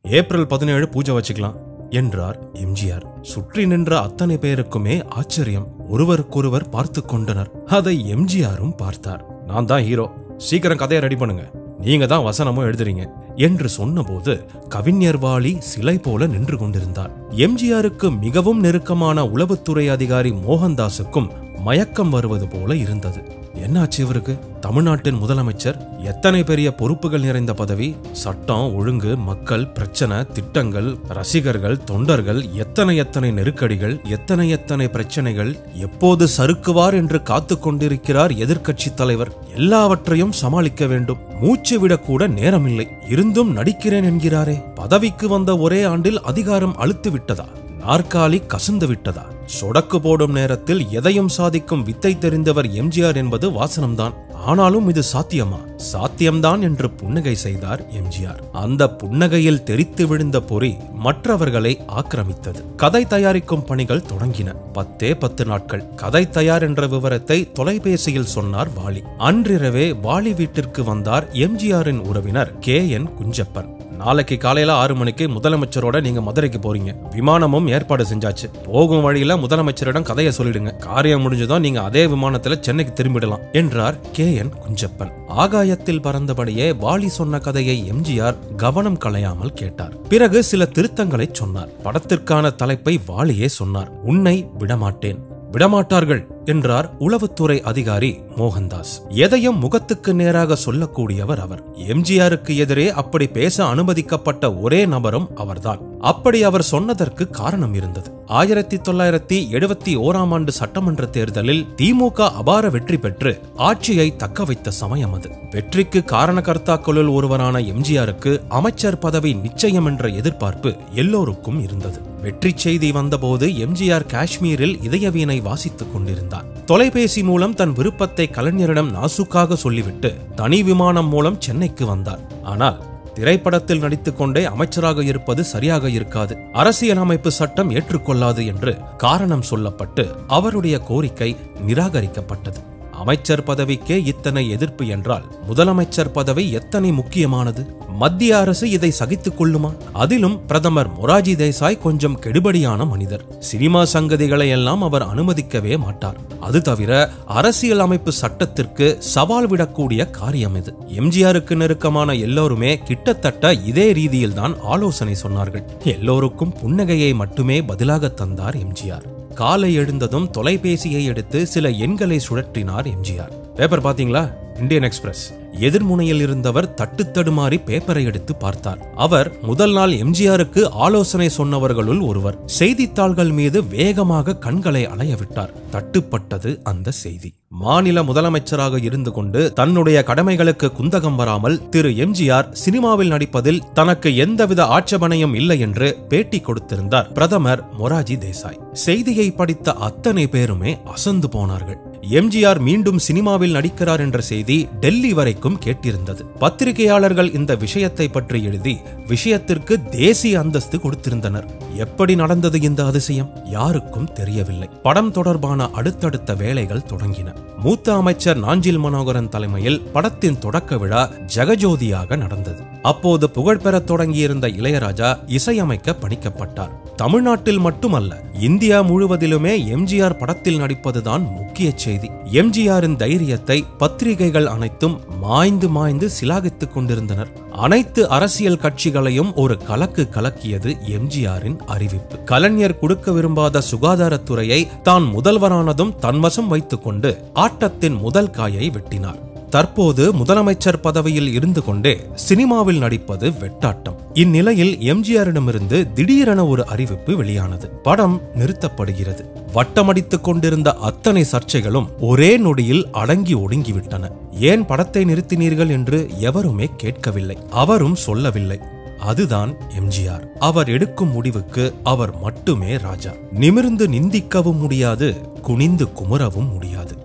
April பதினேழு பூஜை வச்சுக்கலாம் என்றார் எம்ஜிஆர் சுற்றி நின்ற அத்தனை பேருக்குமே ஆச்சரியம் ஒருவருக்கொருவர் பார்த்து கொண்டனர் அதை எம்ஜிஆரும் பார்த்தார் நான் தான் ஹீரோ சீக்கிரம் கதையை ரெடி பண்ணுங்க நீங்க தான் வசனமும் எழுதுறீங்க என்று சொன்னபோது கவிஞர் வாலி சிலை போல நின்று கொண்டிருந்தார் எம்ஜிஆருக்கு மிகவும் நெருக்கமான உளவுத்துறை அதிகாரி மோகன்தாஸுக்கும் மயக்கம் வருவது போல இருந்தது என்னாச்சு இவருக்கு தமிழ்நாட்டின் முதலமைச்சர் எத்தனை பெரிய பொறுப்புகள் நிறைந்த பதவி சட்டம் ஒழுங்கு மக்கள் பிரச்சனை திட்டங்கள் ரசிகர்கள் தொண்டர்கள் எத்தனை எத்தனை நெருக்கடிகள் எத்தனை எத்தனை பிரச்சனைகள் எப்போது சறுக்குவார் என்று காத்து கொண்டிருக்கிறார் எதிர்க்கட்சி தலைவர் எல்லாவற்றையும் சமாளிக்க வேண்டும் மூச்சு விடக்கூட நேரமில்லை இருந்தும் நடிக்கிறேன் என்கிறாரே பதவிக்கு வந்த ஒரே ஆண்டில் அதிகாரம் அழுத்து விட்டதா நாற்காலி கசந்து விட்டதா சொடக்கு போடும் நேரத்தில் எதையும் சாதிக்கும் வித்தை தெரிந்தவர் எம்ஜிஆர் என்பது வாசனம்தான் ஆனாலும் இது சாத்தியமா சாத்தியம்தான் என்று புன்னகை செய்தார் எம்ஜிஆர் அந்த புன்னகையில் தெரித்து விழுந்த பொறி மற்றவர்களை ஆக்கிரமித்தது கதை தயாரிக்கும் பணிகள் தொடங்கின பத்தே பத்து நாட்கள் கதை தயார் என்ற விவரத்தை தொலைபேசியில் சொன்னார் வாலி அன்றிரவே வாலி வீட்டிற்கு வந்தார் எம்ஜிஆரின் உறவினர் கே என் குஞ்சப்பன் நாளைக்கு காலையில ஆறு மணிக்கு முதலமைச்சரோட நீங்க மதுரைக்கு போறீங்க விமானமும் ஏற்பாடு செஞ்சாச்சு போகும் வழியில முதலமைச்சரிடம் கதையை சொல்லிடுங்க காரியம் முடிஞ்சதும் நீங்க அதே விமானத்துல சென்னைக்கு திரும்பிடலாம் என்றார் கே என் குஞ்சப்பன் ஆகாயத்தில் பறந்தபடியே வாலி சொன்ன கதையை எம்ஜிஆர் கவனம் களையாமல் கேட்டார் பிறகு சில திருத்தங்களை சொன்னார் படத்திற்கான தலைப்பை வாலியே சொன்னார் உன்னை விடமாட்டேன் விடமாட்டார்கள் என்றார் உளவுத்துறை அதிகாரி மோகன்தாஸ் எதையும் முகத்துக்கு நேராக சொல்லக்கூடியவர் அவர் எம்ஜிஆருக்கு எதிரே அப்படி பேச அனுமதிக்கப்பட்ட ஒரே நபரும் அவர்தான் அப்படி அவர் சொன்னதற்கு காரணம் இருந்தது ஆயிரத்தி தொள்ளாயிரத்தி எழுபத்தி ஓராம் ஆண்டு சட்டமன்ற தேர்தலில் திமுக அபார வெற்றி பெற்று ஆட்சியை தக்க வைத்த சமயம் அது வெற்றிக்கு காரணகர்த்தாக்களுள் ஒருவரான எம்ஜிஆருக்கு அமைச்சர் பதவி நிச்சயம் என்ற எதிர்பார்ப்பு எல்லோருக்கும் இருந்தது வெற்றி செய்தி வந்தபோது எம்ஜிஆர் காஷ்மீரில் இதயவீணை வாசித்துக் கொண்டிருந்தார் தொலைபேசி மூலம் தன் விருப்பத்தை கலைஞரிடம் நாசுக்காக சொல்லிவிட்டு தனி விமானம் மூலம் சென்னைக்கு வந்தார் ஆனால் திரைப்படத்தில் நடித்துக் கொண்டே அமைச்சராக இருப்பது சரியாக இருக்காது அரசியலமைப்பு சட்டம் ஏற்றுக்கொள்ளாது என்று காரணம் சொல்லப்பட்டு அவருடைய கோரிக்கை நிராகரிக்கப்பட்டது அமைச்சர் பதவிக்கே இத்தனை எதிர்ப்பு என்றால் முதலமைச்சர் பதவி எத்தனை முக்கியமானது மத்திய அரசு இதை சகித்துக் கொள்ளுமா அதிலும் பிரதமர் மொராஜி தேசாய் கொஞ்சம் கெடுபடியான மனிதர் சினிமா சங்கதிகளை எல்லாம் அவர் அனுமதிக்கவே மாட்டார் அது தவிர அரசியல் அமைப்பு சட்டத்திற்கு சவால் விடக்கூடிய காரியம் இது எம்ஜிஆருக்கு நெருக்கமான எல்லோருமே கிட்டத்தட்ட இதே ரீதியில்தான் ஆலோசனை சொன்னார்கள் எல்லோருக்கும் புன்னகையை மட்டுமே பதிலாக தந்தார் எம்ஜிஆர் காலை எழுந்ததும் தொலைபேசியை எடுத்து சில எண்களை சுழற்றினார் எம்ஜிஆர் பேப்பர் பாத்தீங்களா இந்தியன் எக்ஸ்பிரஸ் எதிர்முனையில் இருந்தவர் தட்டு தடுமாறி பேப்பரை எடுத்து பார்த்தார் அவர் முதல் நாள் எம்ஜிஆருக்கு ஆலோசனை சொன்னவர்களுள் ஒருவர் செய்தித்தாள்கள் மீது வேகமாக கண்களை அலைய விட்டார் தட்டுப்பட்டது அந்த செய்தி மாநில முதலமைச்சராக இருந்து கொண்டு தன்னுடைய கடமைகளுக்கு குந்தகம் வராமல் திரு எம்ஜிஆர் சினிமாவில் நடிப்பதில் தனக்கு எந்தவித ஆட்சேபனையும் இல்லை என்று பேட்டி கொடுத்திருந்தார் பிரதமர் மொராஜி தேசாய் செய்தியை படித்த அத்தனை பேருமே அசந்து போனார்கள் எம்ஜிஆர் மீண்டும் சினிமாவில் நடிக்கிறார் என்ற செய்தி டெல்லி வரைக்கும் கேட்டிருந்தது பத்திரிகையாளர்கள் இந்த விஷயத்தை பற்றி எழுதி விஷயத்திற்கு தேசிய அந்தஸ்து கொடுத்திருந்தனர் எப்படி நடந்தது இந்த அதிசயம் யாருக்கும் தெரியவில்லை படம் தொடர்பான அடுத்தடுத்த வேலைகள் தொடங்கின மூத்த அமைச்சர் நாஞ்சில் மனோகரன் தலைமையில் படத்தின் தொடக்க விழா ஜெகஜோதியாக நடந்தது அப்போது புகழ்பெறத் தொடங்கியிருந்த இளையராஜா இசையமைக்க பணிக்கப்பட்டார் தமிழ்நாட்டில் மட்டுமல்ல இந்தியா முழுவதிலுமே எம்ஜிஆர் படத்தில் நடிப்பதுதான் முக்கிய செய்தி எம்ஜிஆரின் தைரியத்தை பத்திரிகைகள் அனைத்தும் மாய்ந்து மாய்ந்து சிலாகித்துக் கொண்டிருந்தனர் அனைத்து அரசியல் கட்சிகளையும் ஒரு கலக்கு கலக்கியது எம்ஜிஆரின் அறிவிப்பு கலைஞர் கொடுக்க விரும்பாத சுகாதாரத்துறையை தான் முதல்வரானதும் தன்வசம் வைத்துக்கொண்டு ஆட்டத்தின் முதல் காயை வெட்டினார் தற்போது முதலமைச்சர் பதவியில் இருந்து கொண்டே சினிமாவில் நடிப்பது வெட்டாட்டம் இந்நிலையில் எம்ஜிஆரிடமிருந்து திடீரென ஒரு அறிவிப்பு வெளியானது படம் நிறுத்தப்படுகிறது வட்டமடித்துக் கொண்டிருந்த அத்தனை சர்ச்சைகளும் ஒரே நொடியில் அடங்கி ஒடுங்கிவிட்டன ஏன் படத்தை நிறுத்தினீர்கள் என்று எவருமே கேட்கவில்லை அவரும் சொல்லவில்லை அதுதான் எம்ஜிஆர் அவர் எடுக்கும் முடிவுக்கு அவர் மட்டுமே ராஜா நிமிர்ந்து நிந்திக்கவும் முடியாது குனிந்து குமுறவும் முடியாது